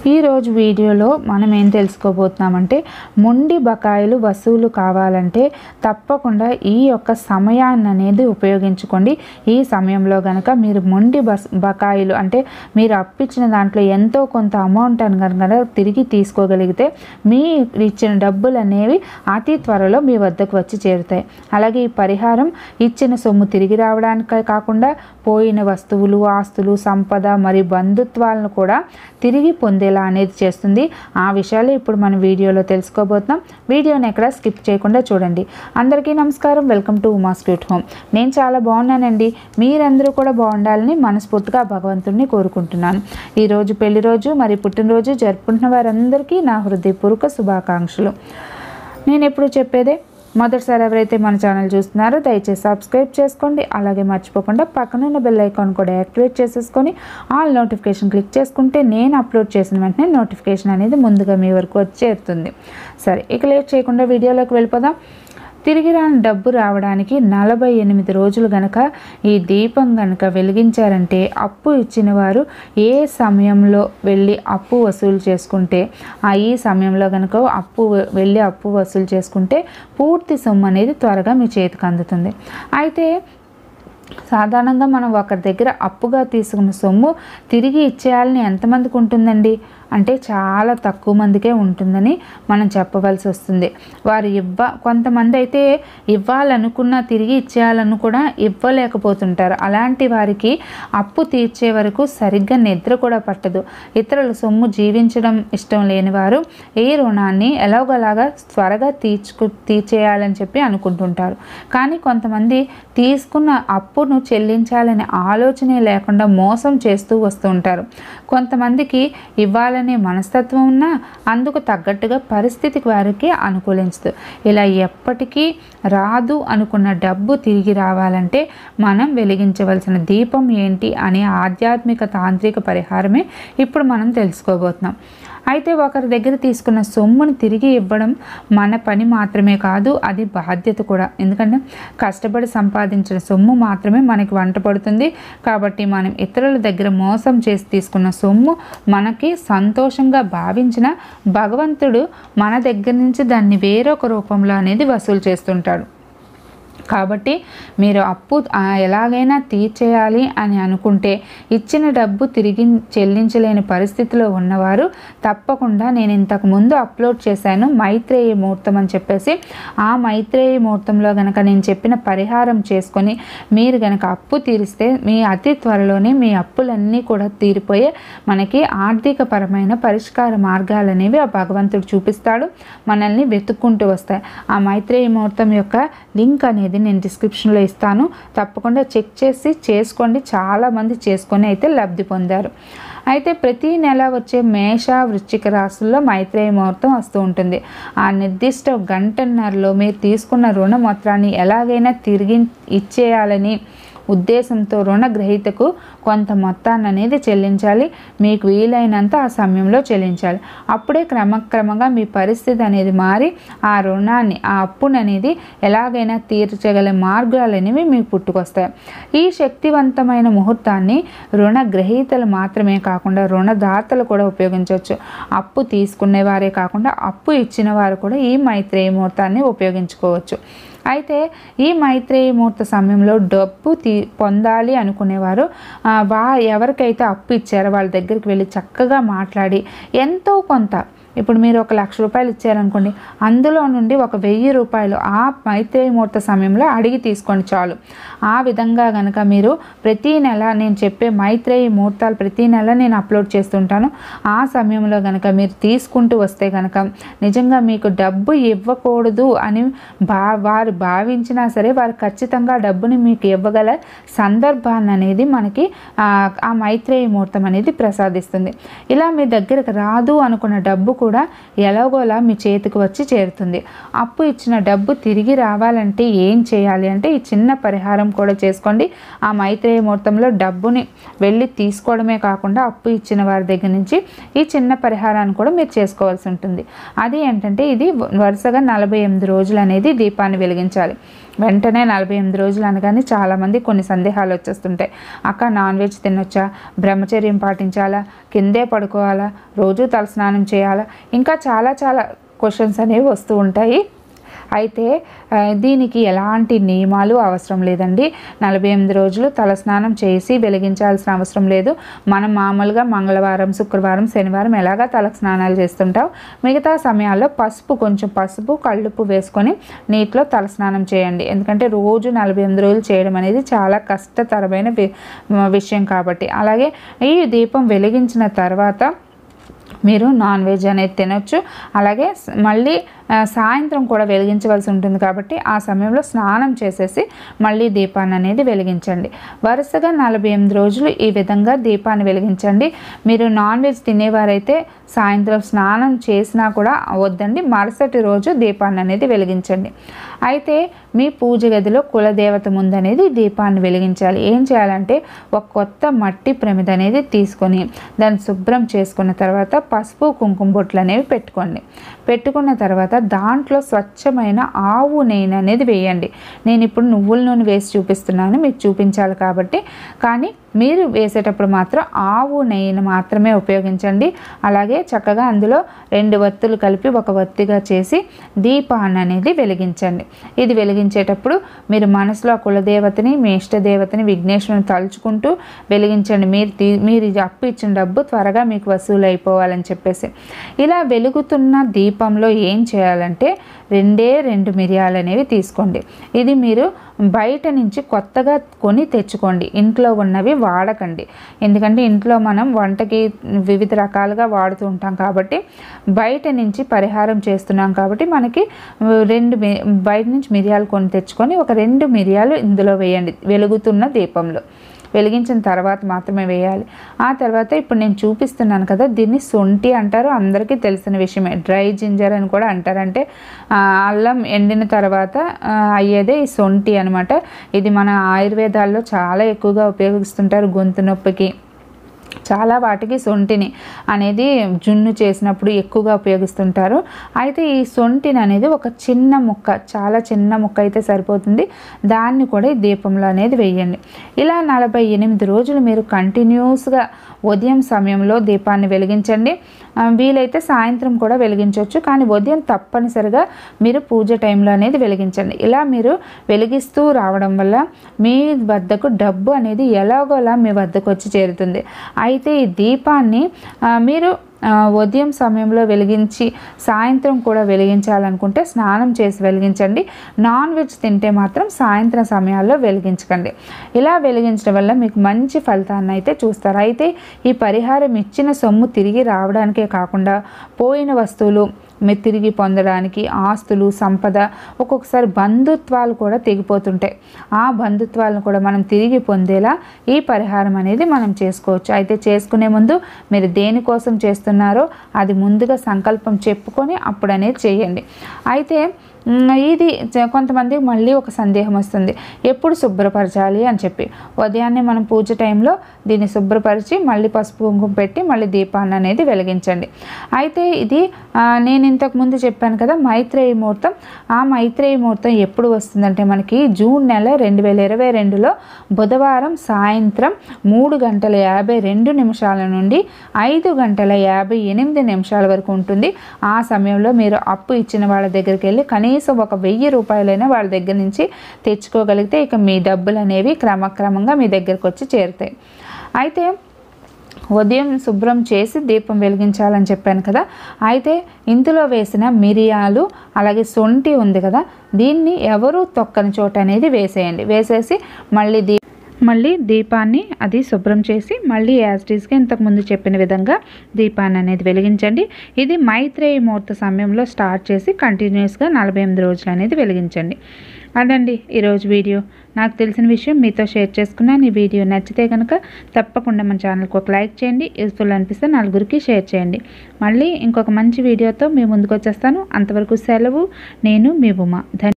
ఈరోజు వీడియోలో మనం ఏం తెలుసుకోబోతున్నామంటే మొండి బకాయిలు వసూలు కావాలంటే తప్పకుండా ఈ యొక్క సమయాన్ని అనేది ఉపయోగించుకోండి ఈ సమయంలో కనుక మీరు మొండి బస్ బకాయిలు అంటే మీరు అప్పిచ్చిన దాంట్లో ఎంతో కొంత అమౌంట్ అని కనుక తిరిగి తీసుకోగలిగితే మీ ఇచ్చిన డబ్బులు అనేవి అతి త్వరలో మీ వద్దకు వచ్చి చేరుతాయి అలాగే ఈ పరిహారం ఇచ్చిన సొమ్ము తిరిగి రావడానికే కాకుండా పోయిన వస్తువులు ఆస్తులు సంపద మరియు బంధుత్వాలను కూడా తిరిగి పొందేలా అనేది చేస్తుంది ఆ విషయాలు ఇప్పుడు మనం వీడియోలో తెలుసుకోబోతున్నాం వీడియోని ఎక్కడ స్కిప్ చేయకుండా చూడండి అందరికీ నమస్కారం welcome to Uma's cute home నేను చాలా బాగున్నానండి మీరందరూ కూడా బాగుండాలని మనస్ఫూర్తిగా భగవంతుడిని కోరుకుంటున్నాను ఈరోజు పెళ్లి రోజు మరి పుట్టినరోజు జరుపుకుంటున్న వారందరికీ నా హృదయపూర్వక శుభాకాంక్షలు నేను ఎప్పుడు చెప్పేదే మొదటిసారి ఎవరైతే మన ఛానల్ చూస్తున్నారో దయచేసి సబ్స్క్రైబ్ చేసుకోండి అలాగే మర్చిపోకుండా పక్కనున్న బెల్ ఐకాన్ కూడా యాక్టివేట్ చేసేసుకొని ఆల్ నోటిఫికేషన్ క్లిక్ చేసుకుంటే నేను అప్లోడ్ చేసిన వెంటనే నోటిఫికేషన్ అనేది ముందుగా మీ వరకు వచ్చి చేరుతుంది సరే ఇక లేట్ చేయకుండా వీడియోలోకి వెళ్ళిపోదాం తిరిగి రాని డబ్బు రావడానికి నలభై ఎనిమిది రోజులు గనక ఈ దీపం గనక వెలిగించారంటే అప్పు ఇచ్చిన వారు ఏ సమయంలో వెళ్ళి అప్పు వసూలు చేసుకుంటే ఆ ఈ సమయంలో గనక అప్పు వెళ్ళి అప్పు వసూలు చేసుకుంటే పూర్తి సొమ్ము అనేది త్వరగా మీ చేతికి అందుతుంది అయితే సాధారణంగా మనం ఒకరి దగ్గర అప్పుగా తీసుకున్న సొమ్ము తిరిగి ఇచ్చేయాలని ఎంతమందికి ఉంటుందండి అంటే చాలా తక్కువ మందికే ఉంటుందని మనం చెప్పవలసి వస్తుంది వారు ఇవ్వ కొంతమంది అయితే ఇవ్వాలనుకున్న తిరిగి ఇచ్చేయాలని కూడా ఇవ్వలేకపోతుంటారు అలాంటి వారికి అప్పు తీర్చే వరకు సరిగ్గా నిద్ర కూడా పట్టదు ఇతరుల సొమ్ము జీవించడం ఇష్టం లేని వారు ఈ రుణాన్ని ఎలాగోలాగా త్వరగా తీర్చుకు తీర్చేయాలని చెప్పి అనుకుంటుంటారు కానీ కొంతమంది తీసుకున్న అప్పును చెల్లించాలనే ఆలోచనే లేకుండా మోసం చేస్తూ వస్తూ ఉంటారు కొంతమందికి ఇవ్వాలనే మనస్తత్వం ఉన్నా అందుకు తగ్గట్టుగా పరిస్థితికి వారికి అనుకూలించదు ఇలా ఎప్పటికీ రాదు అనుకున్న డబ్బు తిరిగి రావాలంటే మనం వెలిగించవలసిన దీపం ఏంటి అనే ఆధ్యాత్మిక తాంత్రిక పరిహారమే ఇప్పుడు మనం తెలుసుకోబోతున్నాం అయితే ఒకరి దగ్గర తీసుకున్న సొమ్ముని తిరిగి ఇవ్వడం మన పని మాత్రమే కాదు అది బాధ్యత కూడా ఎందుకంటే కష్టపడి సంపాదించిన సొమ్ము మాత్రమే మనకి వంట పడుతుంది కాబట్టి మనం ఇతరుల దగ్గర మోసం చేసి తీసుకున్న సొమ్ము మనకి సంతోషంగా భావించిన భగవంతుడు మన దగ్గర నుంచి దాన్ని వేరొక రూపంలో అనేది వసూలు చేస్తుంటాడు కాబట్టి మీరు అప్పు ఆ, ఎలాగైనా తీర్చేయాలి అని అనుకుంటే ఇచ్చిన డబ్బు తిరిగి చెల్లించలేని పరిస్థితిలో ఉన్నవారు తప్పకుండా నేను ఇంతకు ముందు అప్లోడ్ చేశాను మైత్రేయ ముహూర్తం అని చెప్పేసి ఆ మైత్రేయ ముహూర్తంలో గనక నేను చెప్పిన పరిహారం చేసుకొని మీరు గనక అప్పు తీరిస్తే మీ అతి త్వరలోనే మీ అప్పులన్నీ కూడా తీరిపోయే మనకి ఆర్థిక పరమైన పరిష్కార మార్గాలు అనేవి ఆ భగవంతుడు చూపిస్తాడు మనల్ని వెతుక్కుంటూ వస్తాయి ఆ మైత్రేయ ముహూర్తం యొక్క లింక్ అనేది నేను డిస్క్రిప్షన్లో ఇస్తాను తప్పకుండా చెక్ చేసి చేసుకోండి చాలామంది చేసుకొని అయితే లబ్ధి పొందారు అయితే ప్రతి నెల వచ్చే మేష వృశ్చిక రాశుల్లో మైత్రేయ ముహూర్తం వస్తూ ఉంటుంది ఆ నిర్దిష్ట గంటన్నరలో మీరు తీసుకున్న రుణ మొత్తాన్ని ఎలాగైనా తిరిగి ఇచ్చేయాలని ఉద్దేశంతో రుణగ్రహీతకు కొంత మొత్తాన్ని అనేది చెల్లించాలి మీకు వీలైనంత ఆ సమయంలో చెల్లించాలి అప్పుడే క్రమక్రమంగా మీ పరిస్థితి అనేది మారి ఆ రుణాన్ని ఆ అప్పును అనేది ఎలాగైనా తీర్చగల మార్గాలు అనేవి మీకు పుట్టుకొస్తాయి ఈ శక్తివంతమైన ముహూర్తాన్ని రుణగ్రహీతలు మాత్రమే కాకుండా రుణదాతలు కూడా ఉపయోగించవచ్చు అప్పు తీసుకునే వారే కాకుండా అప్పు ఇచ్చిన వారు కూడా ఈ మైత్రేయ ముహూర్తాన్ని ఉపయోగించుకోవచ్చు అయితే ఈ మైత్రేయ ముహూర్త సమయంలో డబ్బు తీ పొందాలి అనుకునేవారు ఆ, వా ఎవరికైతే అప్పు ఇచ్చారో వాళ్ళ దగ్గరికి వెళ్ళి చక్కగా మాట్లాడి ఎంతో కొంత ఇప్పుడు మీరు ఒక లక్ష రూపాయలు ఇచ్చారనుకోండి అందులో నుండి ఒక వెయ్యి రూపాయలు ఆ మైత్రేయ ముహూర్త సమయంలో అడిగి తీసుకోండి చాలు ఆ విధంగా గనక మీరు ప్రతి నెల నేను చెప్పే మైత్రేయ ముహూర్తాలు ప్రతి నెల నేను అప్లోడ్ చేస్తుంటాను ఆ సమయంలో గనక మీరు తీసుకుంటూ వస్తే గనక నిజంగా మీకు డబ్బు ఇవ్వకూడదు అని బా వారు భావించినా సరే వారు ఖచ్చితంగా డబ్బుని మీకు ఇవ్వగల సందర్భాన్ని అనేది మనకి ఆ, ఆ మైత్రేయ ముహూర్తం అనేది ప్రసాదిస్తుంది ఇలా మీ దగ్గరకు రాదు అనుకున్న డబ్బు కూడా ఎలాగోలా మీ చేతికి వచ్చి చేరుతుంది అప్పు ఇచ్చిన డబ్బు తిరిగి రావాలంటే ఏం చేయాలి అంటే ఈ చిన్న పరిహారం కూడా చేసుకోండి ఆ మైత్రేయ ముహూర్తంలో డబ్బుని వెళ్ళి తీసుకోవడమే కాకుండా అప్పు ఇచ్చిన వారి దగ్గర నుంచి ఈ చిన్న పరిహారాన్ని కూడా మీరు చేసుకోవాల్సి ఉంటుంది అది ఏంటంటే ఇది వరుసగా నలభై ఎనిమిది రోజులు అనేది దీపాన్ని వెలిగించాలి వెలిగించాలి వెంటనే నలభై ఎనిమిది రోజులు అనగానే చాలామంది కొన్ని సందేహాలు వచ్చేస్తుంటాయి అక్క నాన్ వెజ్ తినొచ్చా బ్రహ్మచర్యం పాటించాలా కిందే పడుకోవాలా రోజు తలస్నానం చేయాలా ఇంకా చాలా చాలా క్వశ్చన్స్ అనేవి వస్తూ ఉంటాయి అయితే ఆ, దీనికి ఎలాంటి నియమాలు అవసరం లేదండి నలభై ఎనిమిది రోజులు తలస్నానం చేసి వెలిగించాల్సిన అవసరం లేదు మనం మామూలుగా మంగళవారం శుక్రవారం శనివారం ఎలాగా తలకు స్నానాలు చేస్తుంటాం మిగతా సమయాల్లో పసుపు కొంచెం పసుపు కళ్ళుప్పు వేసుకొని నీటిలో తలస్నానం చేయండి ఎందుకంటే రోజు నలభై ఎనిమిది రోజులు చేయడం అనేది చాలా కష్టతరమైన వి- విషయం కాబట్టి అలాగే ఈ దీపం వెలిగించిన తర్వాత మీరు నాన్ వెజ్ అనేది తినొచ్చు అలాగే స- మళ్ళీ ఆ, సాయంత్రం కూడా వెలిగించవలసి ఉంటుంది కాబట్టి ఆ సమయంలో స్నానం చేసేసి మళ్ళీ దీపాన్ని అనేది వెలిగించండి వరుసగా నలభై ఎనిమిది రోజులు ఈ విధంగా దీపాన్ని వెలిగించండి మీరు నాన్ వెజ్ తినేవారైతే సాయంత్రం స్నానం చేసినా కూడా వద్దండి మరుసటి రోజు దీపాన్ని అనేది వెలిగించండి అయితే మీ పూజ గదిలో కులదేవత ముందు అనేది దీపాన్ని వెలిగించాలి ఏం చేయాలంటే ఒక కొత్త మట్టి ప్రమిద అనేది తీసుకొని దాన్ని శుభ్రం చేసుకున్న తర్వాత పసుపు కుంకుమ బొట్లు అనేవి పెట్టుకోండి పెట్టుకున్న తర్వాత దాంట్లో స్వచ్ఛమైన ఆవు నెయ్యి అనేది వేయండి నేను ఇప్పుడు నువ్వుల నూనె వేసి చూపిస్తున్నాను మీకు చూపించాలి కాబట్టి కానీ మీరు వేసేటప్పుడు మాత్రం ఆవు నెయ్యిని మాత్రమే ఉపయోగించండి అలాగే చక్కగా అందులో రెండు వత్తులు కలిపి ఒక వత్తిగా చేసి దీపాన్ని అనేది వెలిగించండి ఇది వెలిగించేటప్పుడు మీరు మనసులో ఆ కులదేవతని మీ ఇష్టదేవతని విఘ్నేశ్వరుని తలుచుకుంటూ వెలిగించండి మీరు తీ మీరు ఇది అప్పు ఇచ్చిన డబ్బు త్వరగా మీకు వసూలు అయిపోవాలని చెప్పేసి ఇలా వెలుగుతున్న దీపంలో ఏం చేయాలంటే రెండే రెండు మిరియాలు అనేవి తీసుకోండి ఇది మీరు బయట నుంచి కొత్తగా కొని తెచ్చుకోండి ఇంట్లో ఉన్నవి వాడకండి ఎందుకంటే ఇంట్లో మనం వంటకి వివిధ రకాలుగా వాడుతూ ఉంటాం కాబట్టి బయట నుంచి పరిహారం చేస్తున్నాం కాబట్టి మనకి రెండు మి- బయట నుంచి మిరియాలు కొని తెచ్చుకొని ఒక రెండు మిరియాలు ఇందులో వేయండి వెలుగుతున్న దీపంలో వెలిగించిన తర్వాత మాత్రమే వేయాలి ఆ తర్వాత ఇప్పుడు నేను చూపిస్తున్నాను కదా దీన్ని సొంటి అంటారు అందరికీ తెలిసిన విషయమే డ్రై జింజర్ అని కూడా అంటారు అంటే ఆ, అల్లం ఎండిన తర్వాత ఆ, అయ్యేదే ఈ సొంటి అనమాట ఇది మన ఆయుర్వేదాల్లో చాలా ఎక్కువగా ఉపయోగిస్తుంటారు గొంతు నొప్పికి చాలా వాటికి సొంటిని అనేది జున్ను చేసినప్పుడు ఎక్కువగా ఉపయోగిస్తుంటారు అయితే ఈ సొంటిని అనేది ఒక చిన్న ముక్క చాలా చిన్న ముక్క అయితే సరిపోతుంది దాన్ని కూడా ఈ దీపంలో అనేది వేయండి ఇలా నలభై ఎనిమిది రోజులు మీరు కంటిన్యూస్గా ఉదయం సమయంలో దీపాన్ని వెలిగించండి ఆ, వీలైతే సాయంత్రం కూడా వెలిగించవచ్చు కానీ ఉదయం తప్పనిసరిగా మీరు పూజ టైంలో అనేది వెలిగించండి ఇలా మీరు వెలిగిస్తూ రావడం వల్ల మీ వద్దకు డబ్బు అనేది ఎలాగోలా మీ వద్దకు వచ్చి చేరుతుంది అయితే ఈ దీపాన్ని ఆ, మీరు ఆ, ఉదయం సమయంలో వెలిగించి సాయంత్రం కూడా వెలిగించాలనుకుంటే స్నానం చేసి వెలిగించండి నాన్ వెజ్ తింటే మాత్రం సాయంత్రం సమయాల్లో వెలిగించకండి ఇలా వెలిగించడం వల్ల మీకు మంచి ఫలితాన్ని అయితే చూస్తారు అయితే ఈ పరిహారం ఇచ్చిన సొమ్ము తిరిగి రావడానికే కాకుండా పోయిన వస్తువులు మీరు తిరిగి పొందడానికి ఆస్తులు సంపద ఒక్కొక్కసారి బంధుత్వాలు కూడా తెగిపోతుంటాయి ఆ బంధుత్వాలను కూడా మనం తిరిగి పొందేలా ఈ పరిహారం అనేది మనం చేసుకోవచ్చు అయితే చేసుకునే ముందు మీరు దేనికోసం చేస్తున్నారో అది ముందుగా సంకల్పం చెప్పుకొని అప్పుడు అనేది చేయండి అయితే మ్, ఇది చ- కొంతమందికి మళ్ళీ ఒక సందేహం వస్తుంది ఎప్పుడు శుభ్రపరచాలి అని చెప్పి ఉదయాన్నే మనం పూజ టైంలో దీన్ని శుభ్రపరిచి మళ్ళీ పసుపు కుంకుమ పెట్టి మళ్ళీ దీపాన్ని అనేది వెలిగించండి అయితే ఇది ఆ, నేను ఇంతకు ముందు చెప్పాను కదా మైత్రేయ ముహూర్తం ఆ మైత్రేయ ముహూర్తం ఎప్పుడు వస్తుందంటే మనకి జూన్ నెల రెండు వేల ఇరవై రెండులో బుధవారం సాయంత్రం మూడు గంటల యాభై రెండు నిమిషాల నుండి ఐదు గంటల యాభై ఎనిమిది నిమిషాల వరకు ఉంటుంది ఆ సమయంలో మీరు అప్పు ఇచ్చిన వాళ్ళ దగ్గరికి వెళ్ళి కనీసం ఒక వెయ్యి రూపాయలైనా వాళ్ళ దగ్గర నుంచి తెచ్చుకోగలిగితే ఇక మీ డబ్బులు అనేవి క్రమక్రమంగా మీ దగ్గరకు వచ్చి చేరుతాయి అయితే ఉదయం శుభ్రం చేసి దీపం వెలిగించాలని చెప్పాను కదా అయితే ఇందులో వేసిన మిరియాలు అలాగే సొంటి ఉంది కదా దీన్ని ఎవరు తొక్కని చోట అనేది వేసేయండి వేసేసి మళ్ళీ దీ మళ్ళీ దీపాన్ని అది శుభ్రం చేసి మళ్ళీ యాజ్టీస్గా ఇంతకుముందు చెప్పిన విధంగా దీపాన్ని అనేది వెలిగించండి ఇది మైత్రేయ ముహూర్త సమయంలో స్టార్ట్ చేసి కంటిన్యూస్గా నలభై ఎనిమిది రోజులు అనేది వెలిగించండి అదండి ఈరోజు వీడియో నాకు తెలిసిన విషయం మీతో షేర్ చేసుకున్నాను ఈ వీడియో నచ్చితే కనుక తప్పకుండా మన ఛానల్కి ఒక లైక్ చేయండి యూస్ఫుల్ అనిపిస్తే నలుగురికి షేర్ చేయండి మళ్ళీ ఇంకొక మంచి వీడియోతో మీ ముందుకు వచ్చేస్తాను అంతవరకు సెలవు నేను మీ ఉమా ధన్య